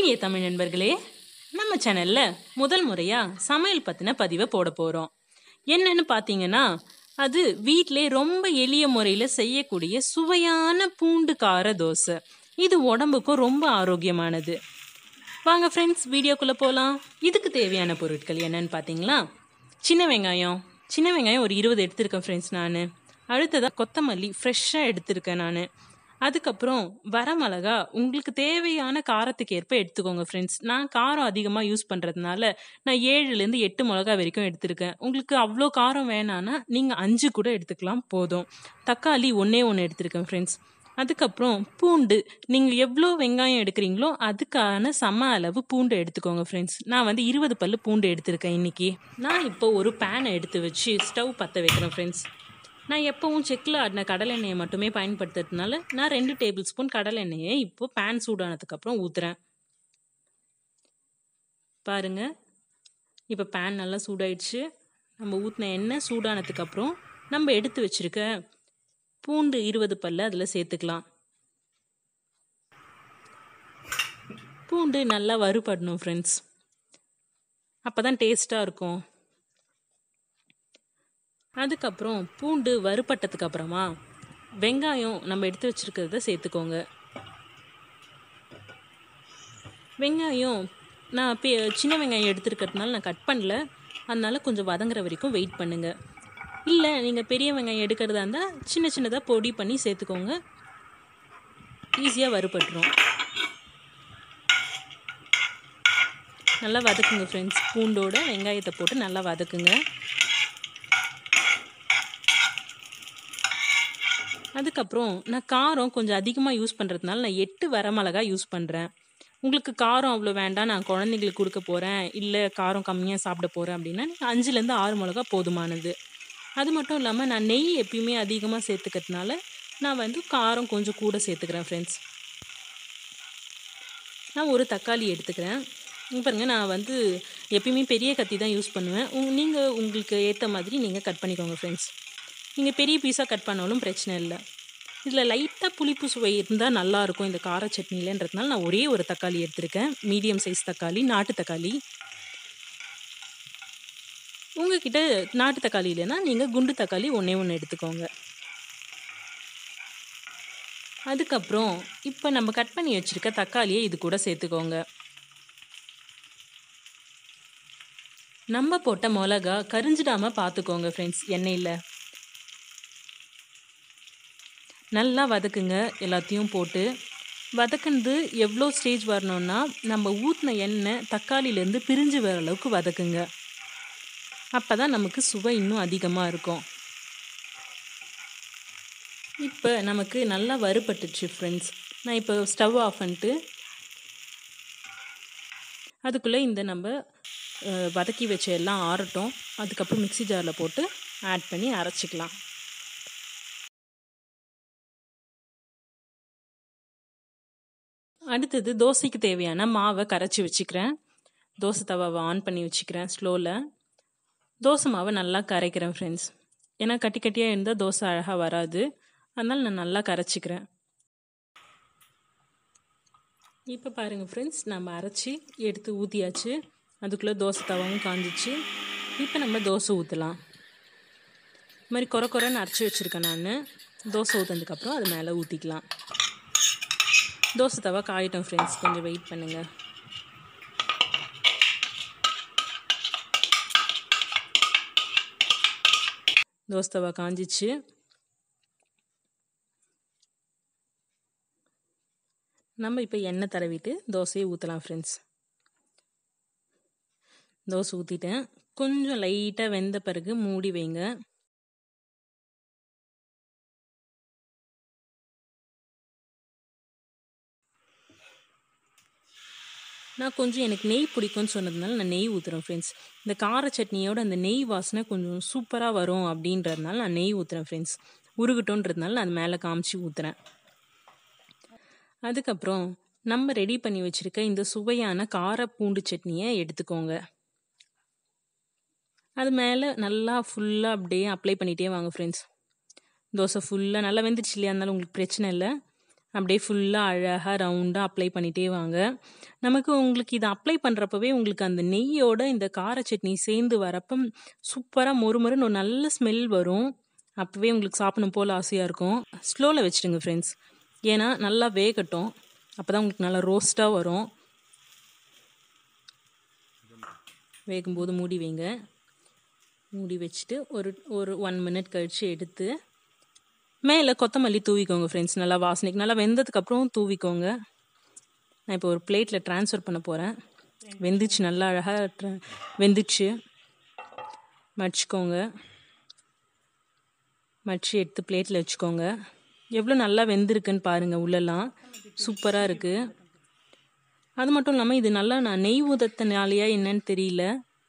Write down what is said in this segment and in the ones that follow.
இனிய தமிழ் நண்பர்களே நம்ம சேனலில் முதல் முறையாக சமையல் பற்றின பதிவை போட போகிறோம் என்னன்னு பார்த்தீங்கன்னா அது வீட்டிலே ரொம்ப எளிய முறையில் செய்யக்கூடிய சுவையான பூண்டு கார தோசை இது உடம்புக்கும் ரொம்ப ஆரோக்கியமானது வாங்க ஃப்ரெண்ட்ஸ் வீடியோக்குள்ளே போகலாம் இதுக்கு தேவையான பொருட்கள் என்னன்னு பார்த்தீங்களா சின்ன வெங்காயம் சின்ன வெங்காயம் ஒரு இருபது எடுத்திருக்கேன் ஃப்ரெண்ட்ஸ் நான் அடுத்ததாக கொத்தமல்லி ஃப்ரெஷ்ஷாக எடுத்திருக்கேன் நான் அதுக்கப்புறம் வரமிளகா உங்களுக்கு தேவையான காரத்துக்கு ஏற்ப எடுத்துக்கோங்க ஃப்ரெண்ட்ஸ் நான் காரம் அதிகமாக யூஸ் பண்ணுறதுனால நான் ஏழுலேருந்து எட்டு மிளகா வரைக்கும் எடுத்திருக்கேன் உங்களுக்கு அவ்வளோ காரம் வேணான்னா நீங்கள் அஞ்சு கூட எடுத்துக்கலாம் போதும் தக்காளி ஒன்றே ஒன்று எடுத்திருக்கேன் ஃப்ரெண்ட்ஸ் அதுக்கப்புறம் பூண்டு நீங்கள் எவ்வளோ வெங்காயம் எடுக்கிறீங்களோ அதுக்கான சம அளவு பூண்டு எடுத்துக்கோங்க ஃப்ரெண்ட்ஸ் நான் வந்து இருபது பல்லு பூண்டு எடுத்திருக்கேன் இன்னைக்கு நான் இப்போ ஒரு பேனை எடுத்து வச்சு ஸ்டவ் பற்ற வைக்கிறேன் ஃப்ரெண்ட்ஸ் நான் எப்பவும் செக்கில் ஆடின கடலை எண்ணெயை மட்டுமே பயன்படுத்துறதுனால நான் ரெண்டு டேபிள் ஸ்பூன் கடலை எண்ணெயை இப்போ பேன் சூடானதுக்கப்புறம் ஊற்றுறேன் பாருங்க இப்போ பேன் நல்லா சூடாயிடுச்சு நம்ம ஊற்றின எண்ணெய் சூடானதுக்கப்புறம் நம்ம எடுத்து வச்சிருக்க பூண்டு இருபது பல்ல அதில் சேர்த்துக்கலாம் பூண்டு நல்லா வறுபடணும் ஃப்ரெண்ட்ஸ் அப்போ தான் டேஸ்ட்டாக இருக்கும் அதுக்கப்புறம் பூண்டு வறுபட்டதுக்கு அப்புறமா வெங்காயம் நம்ம எடுத்து வச்சிருக்கிறத சேர்த்துக்கோங்க வெங்காயம் நான் பெ சின்ன வெங்காயம் எடுத்துருக்கிறதுனால நான் கட் பண்ணல அதனால கொஞ்சம் வதங்குற வரைக்கும் வெயிட் பண்ணுங்க இல்லை நீங்கள் பெரிய வெங்காயம் எடுக்கிறதா இருந்தால் சின்ன சின்னதாக பொடி பண்ணி சேர்த்துக்கோங்க ஈஸியாக வறுபட்டுரும் நல்லா வதக்குங்க ஃப்ரெண்ட்ஸ் பூண்டோட வெங்காயத்தை போட்டு நல்லா வதக்குங்க அதுக்கப்புறம் நான் காரம் கொஞ்சம் அதிகமாக யூஸ் பண்ணுறதுனால நான் எட்டு வரமிளகா யூஸ் பண்ணுறேன் உங்களுக்கு காரம் அவ்வளோ வேண்டாம் நான் குழந்தைங்களுக்கு கொடுக்க போகிறேன் இல்லை காரம் கம்மியாக சாப்பிட போகிறேன் அப்படின்னா நீங்கள் அஞ்சுலேருந்து ஆறு மிளகா போதுமானது அது மட்டும் இல்லாமல் நான் நெய் எப்பயுமே அதிகமாக சேர்த்துக்கிறதுனால நான் வந்து காரம் கொஞ்சம் கூட சேர்த்துக்கிறேன் ஃப்ரெண்ட்ஸ் நான் ஒரு தக்காளி எடுத்துக்கிறேன் இங்க பாருங்க நான் வந்து எப்பயுமே பெரிய கத்தி தான் யூஸ் பண்ணுவேன் உங் நீங்கள் உங்களுக்கு ஏற்ற மாதிரி நீங்கள் கட் பண்ணிக்கோங்க ஃப்ரெண்ட்ஸ் நீங்கள் பெரிய பீஸாக கட் பண்ணாலும் பிரச்சனை இல்லை இதில் லைட்டாக புளிப்பு சுவை இருந்தால் நல்லாயிருக்கும் இந்த கார சட்னிலன்றதுனால நான் ஒரே ஒரு தக்காளி எடுத்திருக்கேன் மீடியம் சைஸ் தக்காளி நாட்டு தக்காளி உங்ககிட்ட நாட்டு தக்காளி இல்லைன்னா நீங்கள் குண்டு தக்காளி ஒன்றே ஒன்று எடுத்துக்கோங்க அதுக்கப்புறம் இப்போ நம்ம கட் பண்ணி வச்சுருக்க தக்காளியை இது கூட சேர்த்துக்கோங்க நம்ம போட்ட மிளகா கரிஞ்சிடாமல் பார்த்துக்கோங்க ஃப்ரெண்ட்ஸ் எண்ணெயில் நல்லா வதக்குங்க எல்லாத்தையும் போட்டு வதக்குனது எவ்வளோ ஸ்டேஜ் வரணும்னா நம்ம ஊற்றின எண்ணெய் தக்காளியிலேருந்து பிரிஞ்சு வர அளவுக்கு வதக்குங்க அப்போ தான் நமக்கு சுவை இன்னும் அதிகமாக இருக்கும் இப்போ நமக்கு நல்லா வறுபட்டுச்சு ஃப்ரெண்ட்ஸ் நான் இப்போ ஸ்டவ் ஆஃப் பண்ணிட்டு அதுக்குள்ளே இந்த நம்ம அஹ், வதக்கி வச்ச எல்லாம் ஆறட்டும் அதுக்கப்புறம் மிக்ஸி ஜாரில் போட்டு ஆட் பண்ணி அரைச்சிக்கலாம் அடுத்தது தோசைக்கு தேவையான மாவை கரைச்சி வச்சுக்கிறேன் தோசை தவாவை ஆன் பண்ணி வச்சுக்கிறேன் ஸ்லோவில் தோசை மாவை நல்லா கரைக்கிறேன் ஃப்ரெண்ட்ஸ் ஏன்னா கட்டி கட்டியாக இருந்தால் தோசை அழகாக வராது அதனால் நான் நல்லா கரைச்சிக்கிறேன் இப்போ பாருங்கள் ஃப்ரெண்ட்ஸ் நம்ம அரைச்சி எடுத்து ஊற்றியாச்சு அதுக்குள்ளே தோசை தவாவும் காஞ்சிச்சு இப்போ நம்ம தோசை ஊற்றலாம் இது மாதிரி குறை குறைன்னு அரைச்சி வச்சுருக்கேன் நான் தோசை ஊற்றினதுக்கப்புறம் அது மேலே ஊற்றிக்கலாம் தோசை தவா காயிட்டோம் ஃப்ரெண்ட்ஸ் கொஞ்சம் வெயிட் பண்ணுங்கள் தோசை தவா காஞ்சிச்சு நம்ம இப்போ எண்ணெய் தடவிட்டு தோசையை ஊற்றலாம் ஃப்ரெண்ட்ஸ் தோசை ஊற்றிட்டேன் கொஞ்சம் லைட்டாக வெந்த பிறகு மூடி வைங்க நான் கொஞ்சம் எனக்கு நெய் பிடிக்கும்னு சொன்னதுனால நான் நெய் ஊற்றுறேன் ஃப்ரெண்ட்ஸ் இந்த கார சட்னியோட அந்த நெய் வாசனை கொஞ்சம் சூப்பராக வரும் அப்படின்றதுனால நான் நெய் ஊற்றுறேன் ஃப்ரெண்ட்ஸ் உருகட்டும்ன்றதுனால நான் அது மேலே காமிச்சு ஊற்றுறேன் அதுக்கப்புறம் நம்ம ரெடி பண்ணி வச்சுருக்க இந்த சுவையான கார பூண்டு சட்னியை எடுத்துக்கோங்க அது மேலே நல்லா ஃபுல்லாக அப்படியே அப்ளை பண்ணிகிட்டே வாங்க ஃப்ரெண்ட்ஸ் தோசை ஃபுல்லாக நல்லா வெந்துடுச்சு இல்லையா இருந்தாலும் உங்களுக்கு பிரச்சனை இல்லை அப்படியே ஃபுல்லாக அழகாக ரவுண்டாக அப்ளை பண்ணிகிட்டே வாங்க நமக்கு உங்களுக்கு இதை அப்ளை பண்ணுறப்பவே உங்களுக்கு அந்த நெய்யோட இந்த கார சட்னி சேர்ந்து வரப்ப சூப்பராக மொறுமொறுன்னு ஒரு நல்ல ஸ்மெல் வரும் அப்போவே உங்களுக்கு சாப்பிடணும் போல் ஆசையாக இருக்கும் ஸ்லோவில் வச்சுடுங்க ஃப்ரெண்ட்ஸ் ஏன்னா நல்லா வேகட்டும் அப்போ தான் உங்களுக்கு நல்லா ரோஸ்ட்டாக வரும் வேகும்போது மூடி வைங்க மூடி வச்சுட்டு ஒரு ஒரு ஒன் மினிட் கழித்து எடுத்து மேலே கொத்தமல்லி தூவிக்கோங்க ஃப்ரெண்ட்ஸ் நல்லா வாசனைக்கு நல்லா வெந்ததுக்கப்புறம் தூவிக்கோங்க நான் இப்போ ஒரு பிளேட்டில் ட்ரான்ஸ்ஃபர் பண்ண போகிறேன் வெந்துச்சு நல்லா அழகாக வெந்துச்சு மடிச்சுக்கோங்க மடிச்சு எடுத்து பிளேட்டில் வச்சுக்கோங்க எவ்வளோ நல்லா வெந்திருக்குன்னு பாருங்கள் உள்ளெல்லாம் சூப்பராக இருக்குது அது மட்டும் இல்லாமல் இது நல்லா நான் நெய் ஊதத்தினாலேயா என்னன்னு தெரியல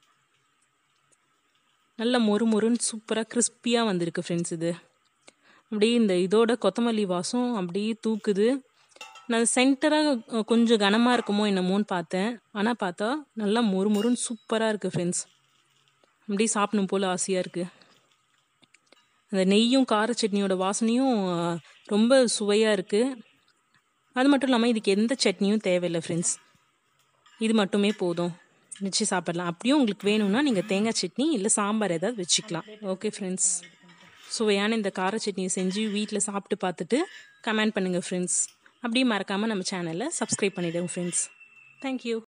நல்லா மொறு மொறுன்னு சூப்பராக கிறிஸ்பியாக வந்திருக்கு ஃப்ரெண்ட்ஸ் இது அப்படியே இந்த இதோட கொத்தமல்லி வாசம் அப்படியே தூக்குது நான் சென்டராக கொஞ்சம் கனமாக இருக்குமோ என்னமோன்னு பார்த்தேன் ஆனால் பார்த்தா நல்லா மொறு மொறுன்னு சூப்பராக இருக்குது ஃப்ரெண்ட்ஸ் அப்படியே சாப்பிடணும் போல் ஆசையாக இருக்குது அந்த நெய்யும் கார சட்னியோட வாசனையும் ரொம்ப சுவையாக இருக்குது அது மட்டும் இல்லாமல் இதுக்கு எந்த சட்னியும் தேவையில்லை ஃப்ரெண்ட்ஸ் இது மட்டுமே போதும் வச்சு சாப்பிடலாம் அப்படியும் உங்களுக்கு வேணும்னா நீங்கள் தேங்காய் சட்னி இல்லை சாம்பார் ஏதாவது வச்சுக்கலாம் ஓகே ஃப்ரெண்ட்ஸ் சுவையான இந்த கார சட்னியை செஞ்சு வீட்டில் சாப்பிட்டு பார்த்துட்டு கமெண்ட் பண்ணுங்கள் ஃப்ரெண்ட்ஸ் அப்படியே மறக்காமல் நம்ம சேனலை சப்ஸ்கிரைப் பண்ணிவிடுங்க ஃப்ரெண்ட்ஸ் தேங்க்யூ